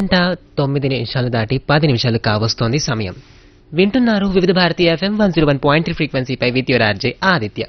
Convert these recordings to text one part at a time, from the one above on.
గంట తొమ్మిది నిమిషాలు దాటి పది నిమిషాలు కావస్తోంది సమయం వింటున్నారు Vividh Bharati FM one zero one point three ఫ్రీక్వెన్సీపై విత్ యువర్ ఆర్జే ఆదిత్య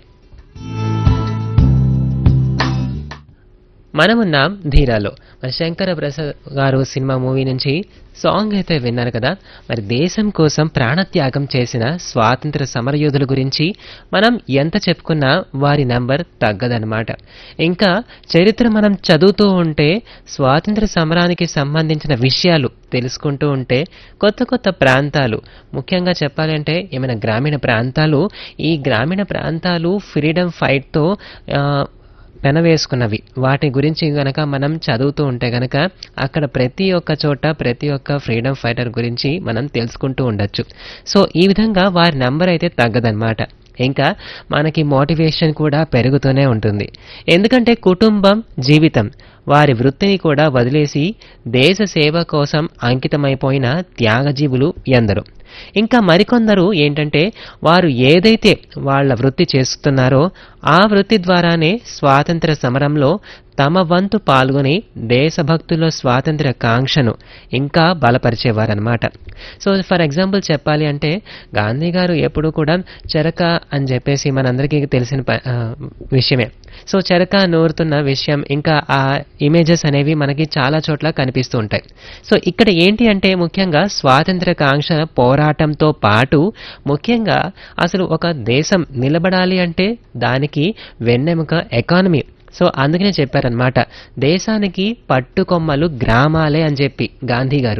మనమున్నాం ధీరాలో మరి శంకర ప్రసాద్ గారు సినిమా మూవీ నుంచి సాంగ్ అయితే విన్నారు కదా మరి దేశం కోసం ప్రాణత్యాగం చేసిన స్వాతంత్ర సమరయోధుల గురించి మనం ఎంత చెప్పుకున్నా వారి నంబర్ తగ్గదనమాట ఇంకా చరిత్ర మనం చదువుతూ ఉంటే స్వాతంత్ర సమరానికి సంబంధించిన విషయాలు తెలుసుకుంటూ ఉంటే కొత్త కొత్త ప్రాంతాలు ముఖ్యంగా చెప్పాలంటే ఏమైనా గ్రామీణ ప్రాంతాలు ఈ గ్రామీణ ప్రాంతాలు ఫ్రీడమ్ ఫైట్తో పెనవేసుకున్నవి వాటి గురించి గనక మనం చదువుతూ ఉంటే గనక అక్కడ ప్రతి ఒక్క చోట ప్రతి ఒక్క ఫ్రీడమ్ ఫైటర్ గురించి మనం తెలుసుకుంటూ ఉండొచ్చు సో ఈ విధంగా వారి నంబర్ అయితే తగ్గదన్నమాట ఇంకా మనకి మోటివేషన్ కూడా పెరుగుతూనే ఉంటుంది ఎందుకంటే కుటుంబం జీవితం వారి వృత్తిని కూడా వదిలేసి దేశ సేవ కోసం అంకితమైపోయిన త్యాగజీవులు ఎందరో ఇంకా మరికొందరు ఏంటంటే వారు ఏదైతే వాళ్ళ వృత్తి చేస్తున్నారో ఆ వృత్తి ద్వారానే స్వాతంత్ర సమరంలో తమ వంతు పాల్గొని దేశభక్తుల స్వాతంత్ర కాంక్షను ఇంకా బలపరిచేవారనమాట సో ఫర్ ఎగ్జాంపుల్ చెప్పాలి అంటే గాంధీ గారు ఎప్పుడూ కూడా చెరక అని చెప్పేసి మనందరికీ తెలిసిన ప- ఆ, విషయమే సో చెరక నూరుతున్న విషయం ఇంకా ఆ ఇమేజెస్ అనేవి మనకి చాలా చోట్ల కనిపిస్తూ ఉంటాయి సో ఇక్కడ ఏంటి అంటే ముఖ్యంగా స్వాతంత్ర కాంక్ష పోరాటంతో పాటు ముఖ్యంగా అసలు ఒక దేశం నిలబడాలి అంటే దానికి వెన్నెముక ఎకానమీ సో అందుకనే చెప్పారనమాట దేశానికి పట్టుకొమ్మలు గ్రామాలే అని చెప్పి గాంధీ గారు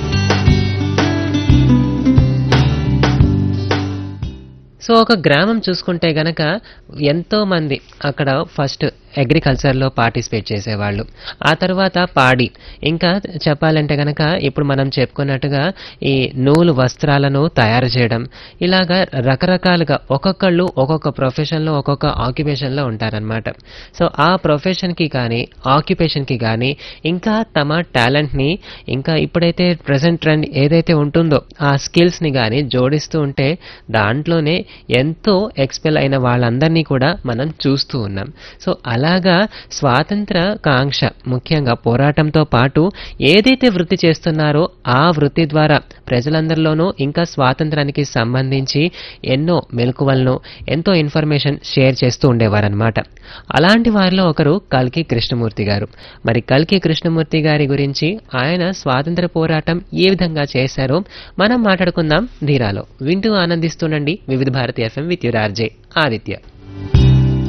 సో ఒక గ్రామం చూసుకుంటే గనక ఎంతో మంది అక్కడ ఫస్ట్ అగ్రికల్చర్లో పార్టిసిపేట్ చేసేవాళ్ళు ఆ తర్వాత పాడి ఇంకా చెప్పాలంటే గనక ఇప్పుడు మనం చెప్పుకున్నట్టుగా ఈ నూలు వస్త్రాలను తయారు చేయడం ఇలాగా రకరకాలుగా ఒక్కొక్కళ్ళు ఒక్కొక్క ప్రొఫెషన్లో ఒక్కొక్క ఆక్యుపేషన్లో ఉంటారనమాట సో ఆ ప్రొఫెషన్కి కానీ ఆక్యుపేషన్కి కానీ ఇంకా తమ టాలెంట్ని ఇంకా ఇప్పుడైతే ప్రజెంట్ ట్రెండ్ ఏదైతే ఉంటుందో ఆ స్కిల్స్ని కానీ జోడిస్తూ ఉంటే దాంట్లోనే ఎంతో ఎక్స్పెల్ అయిన వాళ్ళందరినీ కూడా మనం చూస్తూ ఉన్నాం సో అలాగా స్వాతంత్ర కాంక్ష ముఖ్యంగా పోరాటంతో పాటు ఏదైతే వృత్తి చేస్తున్నారో ఆ వృత్తి ద్వారా ప్రజలందరిలోనూ ఇంకా స్వాతంత్రానికి సంబంధించి ఎన్నో మెలకువలను ఎంతో ఇన్ఫర్మేషన్ షేర్ చేస్తూ ఉండేవారనమాట అలాంటి వారిలో ఒకరు కల్కి కృష్ణమూర్తి గారు మరి కల్కి కృష్ణమూర్తి గారి గురించి ఆయన స్వాతంత్ర పోరాటం ఏ విధంగా చేశారో మనం మాట్లాడుకుందాం ధీరాలో వింటూ ఆనందిస్తుండండి Vividh Bharati FM with your RJ Aditya